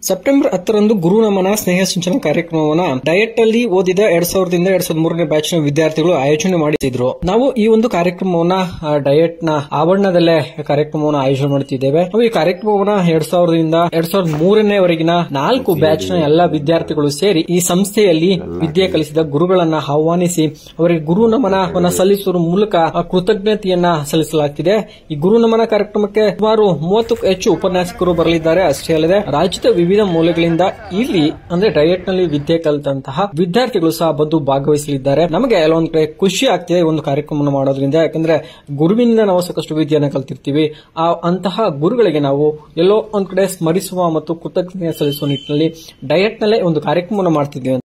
September ಹತ್ತರಂದು ಗುರು ನಮನ ಸ್ನೇಹ ಸಿಂಚನ ಕಾರ್ಯಕ್ರಮವನ್ನ ಡಯಟ್ ಅಲ್ಲಿ ಓದಿದ ಎರಡ್ ಸಾವಿರದಿಂದ ಎರಡ್ ಸಾವಿರದ ಮೂರನೇ ಬ್ಯಾಚ್ ನ ವಿದ್ಯಾರ್ಥಿಗಳು ಆಯೋಜನೆ ಮಾಡಿದ್ರು ನಾವು ಈ ಒಂದು ಕಾರ್ಯಕ್ರಮವನ್ನ ಡಯಟ್ ನ ಆವರಣದಲ್ಲೇ ಕಾರ್ಯಕ್ರಮವನ್ನ ಆಯೋಜನೆ ಮಾಡುತ್ತಿದ್ದೇವೆ ನಾವು ಈ ಕಾರ್ಯಕ್ರಮವನ್ನ ಎರಡ್ ಸಾವಿರದಿಂದ ಎರಡ್ ಸಾವಿರದ ಮೂರನೇವರೆಗಿನ ನಾಲ್ಕು ಬ್ಯಾಚ್ ನ ಎಲ್ಲಾ ವಿದ್ಯಾರ್ಥಿಗಳು ಸೇರಿ ಈ ಸಂಸ್ಥೆಯಲ್ಲಿ ವಿದ್ಯೆ ಕಲಿಸಿದ ಗುರುಗಳನ್ನ ಆಹ್ವಾನಿಸಿ ಅವರಿಗೆ ಗುರು ನಮನವನ್ನ ಸಲ್ಲಿಸುವ ಮೂಲಕ ಆ ಕೃತಜ್ಞತೆಯನ್ನ ಸಲ್ಲಿಸಲಾಗ್ತಿದೆ ಈ ಗುರು ನಮನ ಕಾರ್ಯಕ್ರಮಕ್ಕೆ ಸುಮಾರು ಮೂವತ್ತಕ್ಕೂ ಹೆಚ್ಚು ಉಪನ್ಯಾಸಕರು ಬರಲಿದ್ದಾರೆ ಅಷ್ಟೇ ಅಲ್ಲದೆ ರಾಜ್ಯದ ವಿವಿಧ ಮೂಲೆಗಳಿಂದ ಇಲ್ಲಿ ಅಂದ್ರೆ ಡಯಟ್ ನಲ್ಲಿ ವಿದ್ಯೆ ಕಲಿತಂತಹ ವಿದ್ಯಾರ್ಥಿಗಳು ಸಹ ಬಂದು ಭಾಗವಹಿಸಲಿದ್ದಾರೆ ನಮಗೆ ಕೆಲವೊಂದ್ ಕಡೆ ಖುಷಿ ಆಗ್ತಿದೆ ಈ ಒಂದು ಕಾರ್ಯಕ್ರಮವನ್ನು ಮಾಡೋದ್ರಿಂದ ಯಾಕಂದ್ರೆ ಗುರುವಿನಿಂದ ನಾವು ಸಾಕಷ್ಟು ವಿದ್ಯೆಯನ್ನು ಕಲ್ತಿರ್ತೀವಿ ಆ ಅಂತಹ ಗುರುಗಳಿಗೆ ನಾವು ಎಲ್ಲೋ ಒಂದ್ ಕಡೆ ಸ್ಮರಿಸುವ ಮತ್ತು ಕೃತಜ್ಞತೆ ಸಲ್ಲಿಸುವ ನಿಟ್ಟಿನಲ್ಲಿ ಡಯಟ್ ನಲ್ಲೇ ಒಂದು ಕಾರ್ಯಕ್ರಮವನ್ನು ಮಾಡ್ತಿದ್ದೀವಿ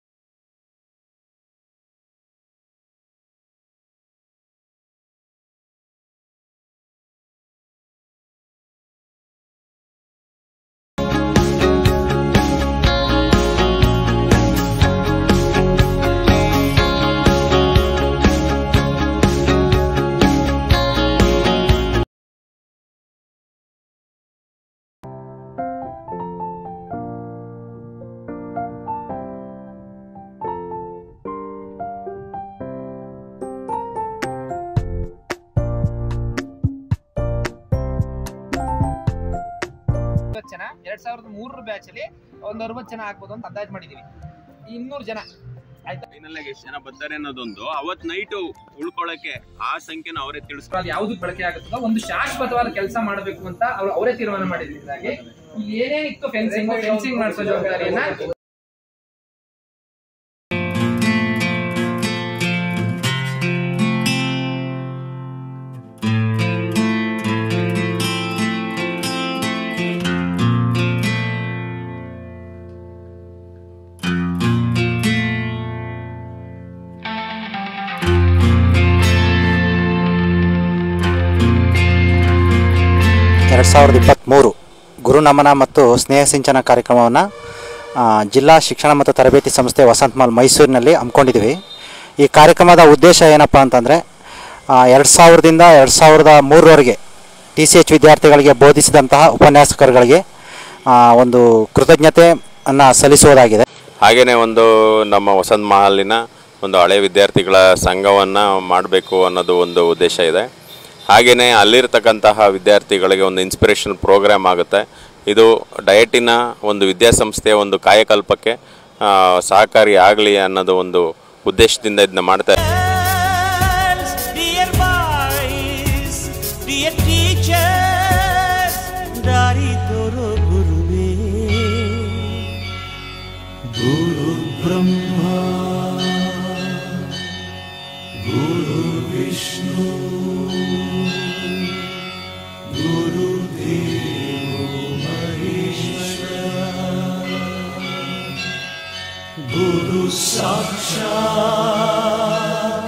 ಐವತ್ತು ಜನ ಎರಡ್ ಸಾವಿರದ ಮೂರರ ಬ್ಯಾಚ್ ಅಲ್ಲಿ ಒಂದ್ ಅರವತ್ತು ಜನ ಆಗ್ಬೋದು ಅಂತ ಅಂದಾಜ್ ಮಾಡಿದೀವಿ ಇನ್ನೂರು ಜನ ಆಯ್ತಾ ಫೈನಲ್ ಆಗಿ ಎಷ್ಟು ಜನ ಬರ್ತಾರೆ ಅನ್ನೋದೊಂದು ಅವತ್ ನೈಟ್ ಉಳ್ಕೊಳಕ್ಕೆ ಆ ಸಂಖ್ಯೆನ ಅವರೇ ತಿಳಿಸ್ತಾರೆ ಅದು ಯಾವ್ದು ಬಳಕೆ ಆಗುತ್ತೋ ಒಂದು ಶಾಶ್ವತವಾದ ಕೆಲಸ ಮಾಡಬೇಕು ಅಂತ ಅವ್ರು ಅವರೇ ತೀರ್ಮಾನ ಮಾಡಿದ್ರಿಂದಾಗಿ ಇಲ್ಲಿ ಏನೇನಿತ್ತು ಫೆನ್ಸಿಂಗ್ ಫೆನ್ಸಿಂಗ್ ಮಾಡಿಸೋ ಜವಾಬ್ದಾರಿಯನ್ನ ಎರಡು ಸಾವಿರದ ಇಪ್ಪತ್ತ್ಮೂರು ಗುರುನಮನ ಮತ್ತು ಸ್ನೇಹ ಸಿಂಚನ ಕಾರ್ಯಕ್ರಮವನ್ನು ಜಿಲ್ಲಾ ಶಿಕ್ಷಣ ಮತ್ತು ತರಬೇತಿ ಸಂಸ್ಥೆ ವಸಂತಮಾಲ್ ಮೈಸೂರಿನಲ್ಲಿ ಹಮ್ಮಿಕೊಂಡಿದ್ದೀವಿ ಈ ಕಾರ್ಯಕ್ರಮದ ಉದ್ದೇಶ ಏನಪ್ಪ ಅಂತಂದರೆ ಎರಡು ಸಾವಿರದಿಂದ ಎರಡು ಸಾವಿರದ ಮೂರರವರೆಗೆ ಟಿ ಸಿ ಎಚ್ ವಿದ್ಯಾರ್ಥಿಗಳಿಗೆ ಬೋಧಿಸಿದಂತಹ ಉಪನ್ಯಾಸಕರುಗಳಿಗೆ ಆ, ಒಂದು ಕೃತಜ್ಞತೆಯನ್ನು ಸಲ್ಲಿಸುವುದಾಗಿದೆ ಹಾಗೇನೆ ಒಂದು ನಮ್ಮ ವಸಂತ ಮಹಲಿನ ಒಂದು ಹಳೆ ವಿದ್ಯಾರ್ಥಿಗಳ ಸಂಘವನ್ನು ಮಾಡಬೇಕು ಅನ್ನೋದು ಒಂದು ಉದ್ದೇಶ ಇದೆ ಹಾಗೆಯೇ ಅಲ್ಲಿರ್ತಕ್ಕಂತಹ ವಿದ್ಯಾರ್ಥಿಗಳಿಗೆ ಒಂದು ಇನ್ಸ್ಪಿರೇಷನ್ ಪ್ರೋಗ್ರಾಮ್ ಆಗುತ್ತೆ ಇದು ಡಯಟಿನ ಒಂದು ವಿದ್ಯಾಸಂಸ್ಥೆಯ ಒಂದು ಕಾಯಕಲ್ಪಕ್ಕೆ ಆ, ಸಹಕಾರಿ ಆಗಲಿ ಅನ್ನೋದು ಒಂದು ಉದ್ದೇಶದಿಂದ ಇದನ್ನ ಮಾಡ್ತಾ dear boys, dear teachers, ದಾರಿ ತೋರೋ ಗುರುವೇ ಗುರು ಬ್ರಹ್ಮ ಗುರು ವಿಷ್ಣು ಗುರು ದೇವೋ ಮಹೇಶ್ವರ ಗುರು ಸಾಕ್ಷಾತ್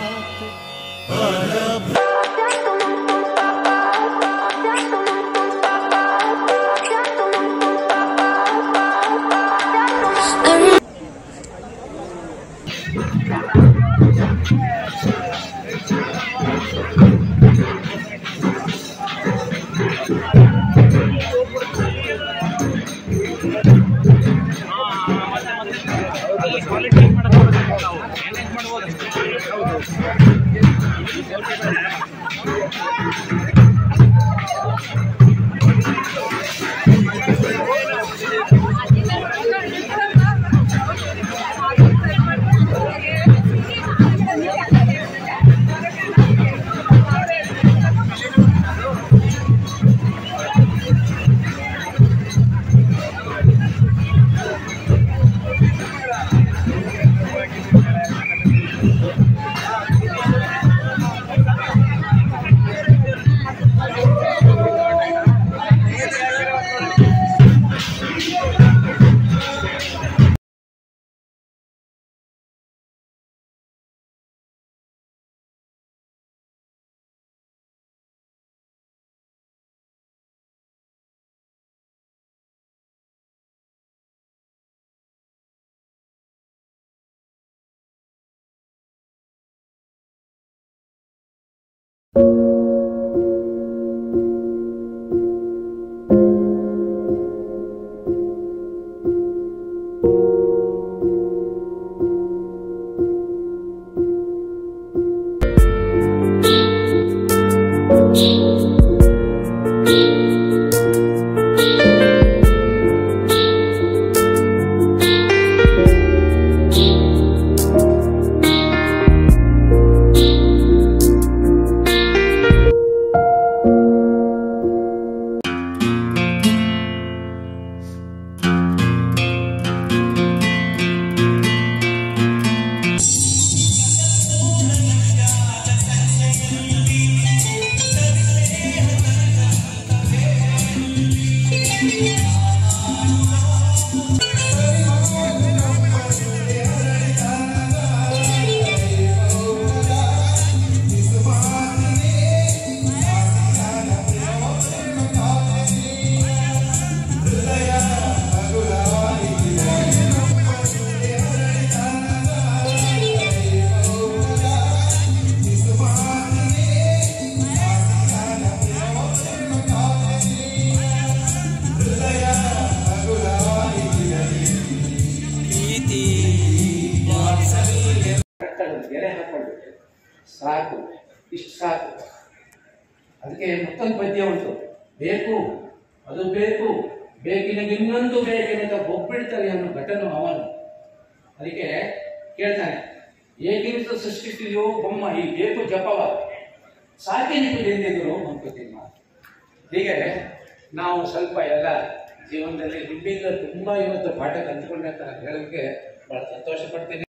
ಸಾಕು ಇಷ್ಟು ಸಾಕು ಅದಕ್ಕೆ ಮತ್ತೊಂದು ಪದ್ಯ ಉಂಟು ಬೇಕು ಅದು ಬೇಕು ಬೇಕಿನಿಗೆ ಇನ್ನೊಂದು ಬೇಕೆನಿಂದ ಒಬ್ಬಿಡ್ತಾರೆ ಅನ್ನೋ ಘಟನು ಅವನು ಅದಕ್ಕೆ ಕೇಳ್ತಾನೆ ಏಕಿನಿಂದ ಸೃಷ್ಟಿಸಿದೆಯೋ ಬೊಮ್ಮ ಈ ಬೇಕು ಜಪವ ಸಾಕೇನಿಟ್ಟು ಎಂದಿದ್ರು ಮಂಕುತಿಮ್ಮ ಹೀಗೆ ನಾವು ಸ್ವಲ್ಪ ಎಲ್ಲ ಜೀವನದಲ್ಲಿ ನಿಮ್ಮಿಂದ ತುಂಬಾ ಇವತ್ತು ಪಾಠ ಕಲ್ತ್ಕೊಂಡೆ ಅಂತ ನಾನು ಹೇಳೋಕ್ಕೆ ಬಹಳ ಸಂತೋಷ ಪಡ್ತೀನಿ